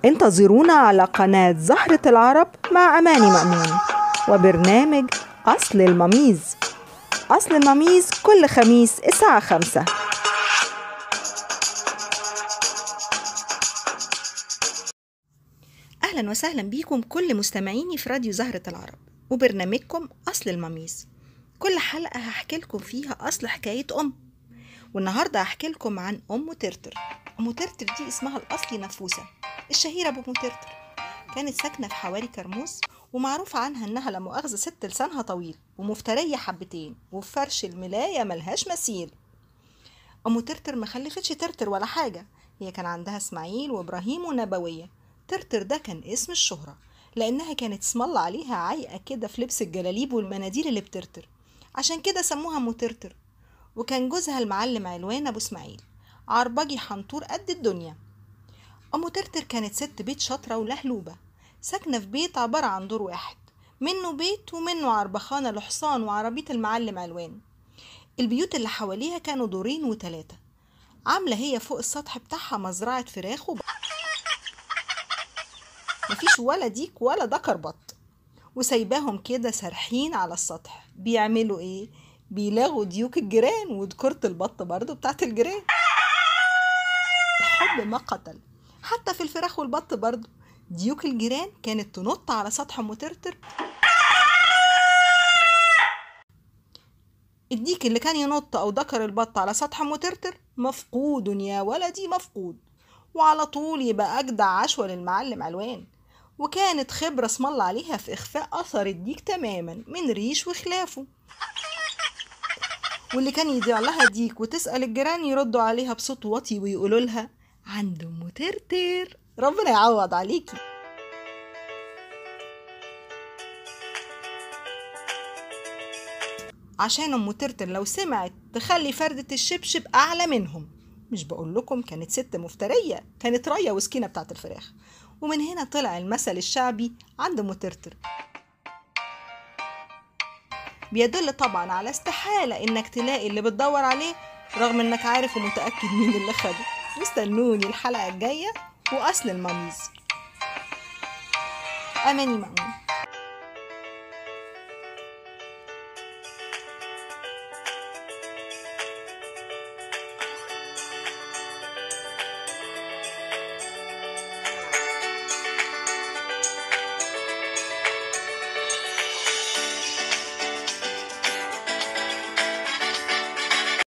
انتظرونا على قناة زهرة العرب مع أماني مأمون وبرنامج أصل المميز أصل المميز كل خميس الساعة خمسة أهلا وسهلا بيكم كل مستمعيني في راديو زهرة العرب وبرنامجكم أصل المميز كل حلقة هحكي لكم فيها أصل حكاية أم والنهاردة هحكي لكم عن أم ترتر أم ترتر دي اسمها الأصلي نفوسة الشهيرة بأم ترتر كانت ساكنة في حواري كرموز ومعروف عنها إنها لا مؤاخذة ست لسانها طويل ومفترية حبتين وفي فرش الملاية ملهاش مثيل أم ترتر ما خلفتش ترتر ولا حاجة هي كان عندها إسماعيل وإبراهيم ونبوية ترتر ده كان اسم الشهرة لأنها كانت اسم الله عليها عايقة كده في لبس الجلاليب والمناديل اللي بترتر عشان كده سموها أم ترتر وكان جوزها المعلم علوان أبو إسماعيل عربجي حنطور قد الدنيا أم ترتر كانت ست بيت شاطرة ولهلوبة ساكنة في بيت عبارة عن دور واحد منه بيت ومنه عربخانة لحصان وعربية المعلم علوان البيوت اللي حواليها كانوا دورين وتلاتة عاملة هي فوق السطح بتاعها مزرعة فراخ وب... مفيش ولا ديك ولا دكر بط وسايباهم كده سارحين على السطح بيعملوا ايه بيلاغوا ديوك الجيران وذكرة البط برضو بتاعت الجيران الحب ما قتل حتى في الفراخ والبط برضو ديوك الجيران كانت تنط على سطح ام ترتر الديك اللي كان ينط او ذكر البط على سطح ام ترتر مفقود يا ولدي مفقود وعلى طول يبقى اجدع عشوة للمعلم علوان وكانت خبرة اسم الله عليها في إخفاء أثر الديك تماما من ريش وخلافه واللي كان يضيع لها ديك وتسأل الجيران يردوا عليها بصوت واطي ويقولوا لها عند أم ترتر ربنا يعوض عليكي عشان أم ترتر لو سمعت تخلي فردة الشبشب أعلى منهم مش بقول لكم كانت ست مفترية كانت راية وسكينة بتاعت الفراخ ومن هنا طلع المثل الشعبي عند مترتر بيدل طبعا على استحالة انك تلاقي اللي بتدور عليه رغم انك عارف ومتأكد مين اللي خده واستنوني الحلقة الجاية وأصل المميز أماني مأمون